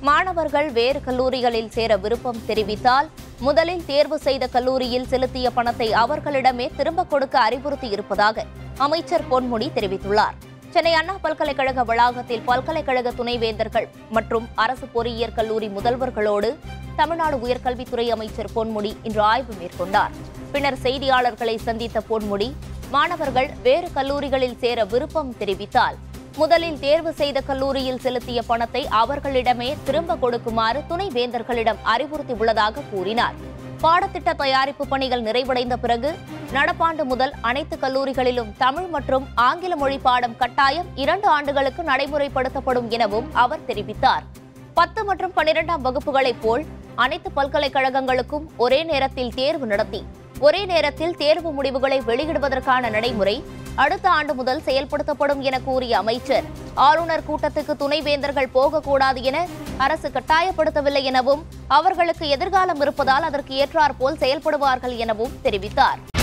மாணவர்கள் வேறு கல்லூரிகளில் சேர விருப்பம் தெரிவித்தால் முதலில் தேர்வு செய்த கல்லூரியில் செலுத்திய பணத்தை அவர்களிடமே திரும்ப கொடுக்க அறிவுறுத்தி இருப்பதாக அமைச்சர் பொன்முடி தெரிவித்துள்ளார் சென்னை அண்ணா பல்கலைக்கழக வளாகத்தில் பல்கலைக்கழக துணைவேந்தர்கள் மற்றும் அரசு பொறியியற் கல்லூரி முதல்வர்களோடு தமிழ்நாடு உயர்கல்வித்துறை அமைச்சர் பொன்முடி இன்று ஆய்வு மேற்கொண்டார் பின்னர் செய்தியாளர்களை சந்தித்த பொன்முடி மாணவர்கள் வேறு கல்லூரிகளில் சேர விருப்பம் தெரிவித்தால் முதலில் தேர்வு செய்த கல்லூரியில் செலுத்திய பணத்தை அவர்களிடமே திரும்ப கொடுக்குமாறு துணைவேந்தர்களிடம் அறிவுறுத்தியுள்ளதாக கூறினார் பாடத்திட்ட தயாரிப்பு பணிகள் நிறைவடைந்த பிறகு நடப்பாண்டு முதல் அனைத்து கல்லூரிகளிலும் தமிழ் மற்றும் ஆங்கில மொழி பாடம் கட்டாயம் இரண்டு ஆண்டுகளுக்கு நடைமுறைப்படுத்தப்படும் எனவும் அவர் தெரிவித்தார் பத்து மற்றும் பன்னிரெண்டாம் வகுப்புகளைப் போல் அனைத்து பல்கலைக்கழகங்களுக்கும் ஒரே நேரத்தில் தேர்வு நடத்தி ஒரே நேரத்தில் தேர்வு முடிவுகளை வெளியிடுவதற்கான நடைமுறை அடுத்த ஆண்டு முதல் செயல்படுத்தப்படும் என கூறிய அமைச்சர் ஆளுநர் கூட்டத்துக்கு துணைவேந்தர்கள் போகக்கூடாது என அரசு கட்டாயப்படுத்தவில்லை எனவும் அவர்களுக்கு எதிர்காலம் இருப்பதால் அதற்கு ஏற்றாற்போல் செயல்படுவார்கள் எனவும் தெரிவித்தார்